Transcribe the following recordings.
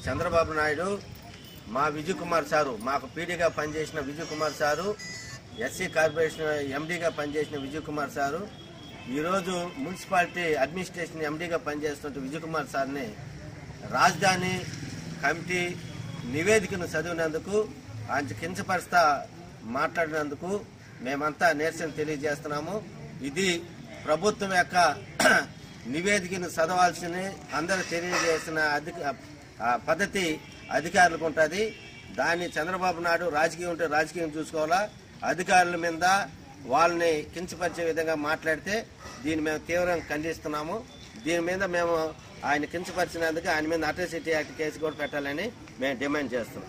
చంద్రబాబు నాయుడు మా విజయ్ కుమార్ సారు మాకు పీడీగా పనిచేసిన Vijay Kumar sir SC corporation ఎండీగా పనిచేసిన విజయ్ కుమార్ సారు ఈరోజు మున్సిపాలిటీ అడ్మినిస్ట్రేషన్ ఎండీగా పనిచేస్తున్న విజయ్ కుమార్ సార్ని రాజధాని కమిటీ నివేదికను చదివినందుకు ఆయన కించపరుస్తా మాట్లాడినందుకు మేమంతా నిరసన తెలియజేస్తున్నాము ఇది ప్రభుత్వం యొక్క నివేదికను చదవాల్సిన అందరూ తెలియజేసిన అధిక ఆ పద్ధతి అధికారులకు ఉంటుంది దాన్ని చంద్రబాబు నాయుడు రాజకీయం ఉంటే రాజకీయం చూసుకోవాలా అధికారుల మీద వాళ్ళని కించపరిచే విధంగా మాట్లాడితే దీన్ని మేము తీవ్రంగా ఖండిస్తున్నాము దీని మీద మేము ఆయన కించపరిచినందుకు ఆయన మీద అట్రాసిటీ యాక్ట్ కేసు కూడా పెట్టాలని మేము డిమాండ్ చేస్తున్నాం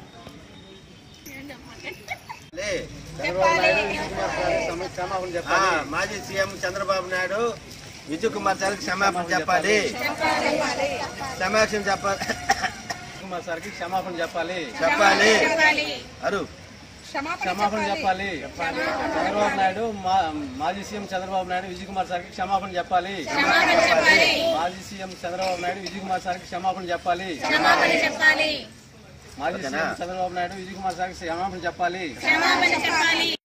లే, చంద్రబాబు నాయుడు, విజయ్ కుమార్ సార్కి సమ- క్షమాపణ చెప్పాలి. ఆ, మాజీ సీఎం చంద్రబాబు నాయుడు విజయ్ కుమార్ సార్కి క్షమాపణ చెప్పాలి క్షమాపణ చెప్పాలి కుమార్ సార్కి క్షమాపణ చెప్పాలి చెప్పాలి అరు క్షమాపణ చెప్పాలి చంద్రబాబు నాయుడు మా- మాజీ సీఎం చంద్రబాబు నాయుడు విజయ్ కుమార్ సార్కి క్షమాపణ చెప్పాలి మాజీ సీఎం చంద్రబాబు నాయుడు విజయ్ కుమార్ సార్కి క్షమాపణ చెప్పాలి మాజీ సీఎం చంద్రబాబు నాయుడు విజయ్ కుమార్ సార్కి క్షమాపణ చెప్పాలి